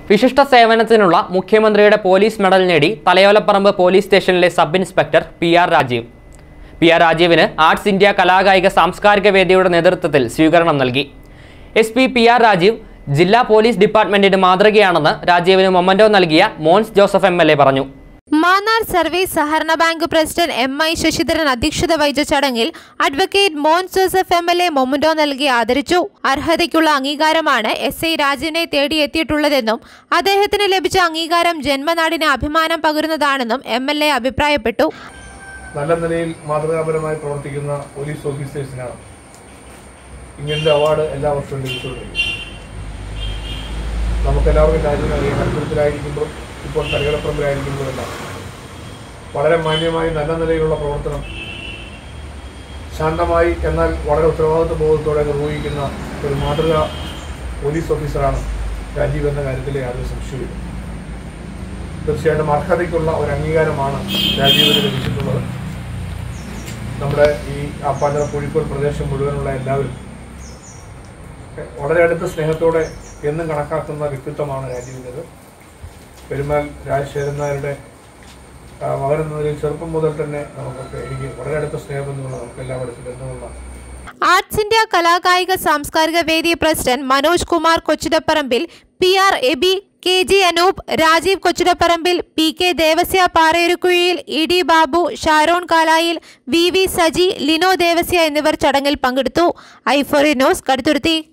വിശിഷ്ട സേവനത്തിനുള്ള മുഖ്യമന്ത്രിയുടെ പോലീസ് മെഡൽ നേടി തലയോലപ്പറമ്പ് പോലീസ് സ്റ്റേഷനിലെ sub inspector P R Rajeev P R രാജീവിന് ആർട്സ് ഇന്ത്യ കലാകായിക സാംസ്കാരിക വേദിയുടെ നേതൃത്വത്തിൽ സ്വീകരണം നൽകി S P P R Rajeev ജില്ലാ പോലീസ് ഡിപ്പാർട്ട്മെന്റിന് മാതൃകയാണെന്ന് രാജീവിന് മൊമന്റോ നൽകിയ Mons Joseph M L A പറഞ്ഞു മാന്നാർ സർവീസ് സഹകരണ bank president M I Sasidharan അധ്യക്ഷത വഹിച്ച ചടങ്ങിൽ advocate Mon Joseph M L A memento നൽകി ആദരിച്ചു അർഹതയ്ക്കുള്ള അംഗീകാരമാണ് എസ് ഐ രാജിനെ തേടിയെത്തിയിട്ടുള്ളതെന്നും അദ്ദേഹത്തിന് ലഭിച്ച അംഗീകാരം ജന്മനാടിന് അഭിമാനം പകരുന്നതാണെന്നും എം എൽ എ അഭിപ്രായപ്പെട്ടു നല്ല നിലയിൽ മാതൃകാപരമായി പ്രവർത്തിക്കുന്ന പോലീസ് ഓഫീസേഴ്സിനാണ് ഇങ്ങനത്തെ അവാർഡ് എല്ലാ വർഷവും ലഭിച്ചുകൊണ്ടിരിക്കുന്നത് നമുക്കെല്ലാവർക്കും രാജ്യം അറിയാം കൽപ്പുരത്തിലായിരിക്കുമ്പോൾ ഇപ്പോൾ തലകളപ്പുറത്തിലായിരിക്കുമ്പോഴെല്ലാം വളരെ മാന്യമായി നല്ല നിലയിലുള്ള പ്രവർത്തനം ശാന്തമായി എന്നാൽ വളരെ ഉത്തരവാദിത്വ ബോധത്തോടെ നിർവഹിക്കുന്ന ഒരു മാതൃക പോലീസ് ഓഫീസറാണ് രാജീവ് എന്ന കാര്യത്തിൽ യാതൊരു സംശയമില്ല തീർച്ചയായിട്ടും അർഹതയ്ക്കുള്ള ഒരു അംഗീകാരമാണ് രാജീവിന് ലഭിച്ചിട്ടുള്ളത് നമ്മുടെ ഈ ആപ്പാഞ്ചിറ കോഴിക്കോട് പ്രദേശം മുഴുവനുള്ള എല്ലാവരും വളരെ അടുത്ത സ്നേഹത്തോടെ എന്നും കണക്കാക്കുന്ന വ്യക്തിത്വമാണ് രാജീവിൻ്റെത് പെരുമാൾ രാജശേഖരൻ നായരുടെ ആ, മകൻ എന്ന നിലയിൽ ചെറുപ്പം മുതൽ തന്നെ നമുക്കൊക്കെ എനിക്ക് വളരെ അടുത്ത സ്നേഹബന്ധമുള്ള നമുക്ക് എല്ലാവർക്കും ബന്ധമുള്ള ആർട്സ് ഇന്ത്യ കലാകായിക സാംസ്കാരിക വേദി president Manoj Kumar Kochidapparambil P R Aby K G Anoop Rajeev Kochidapparambil P K Devasya Parayarukuzhiyil E D Babu Sharon Kalayil V V Saji Lino Devasya എന്നിവർ ചടങ്ങിൽ പങ്കെടുത്തു ഐഫോറി ന്യൂസ് കടുത്തുരുത്തി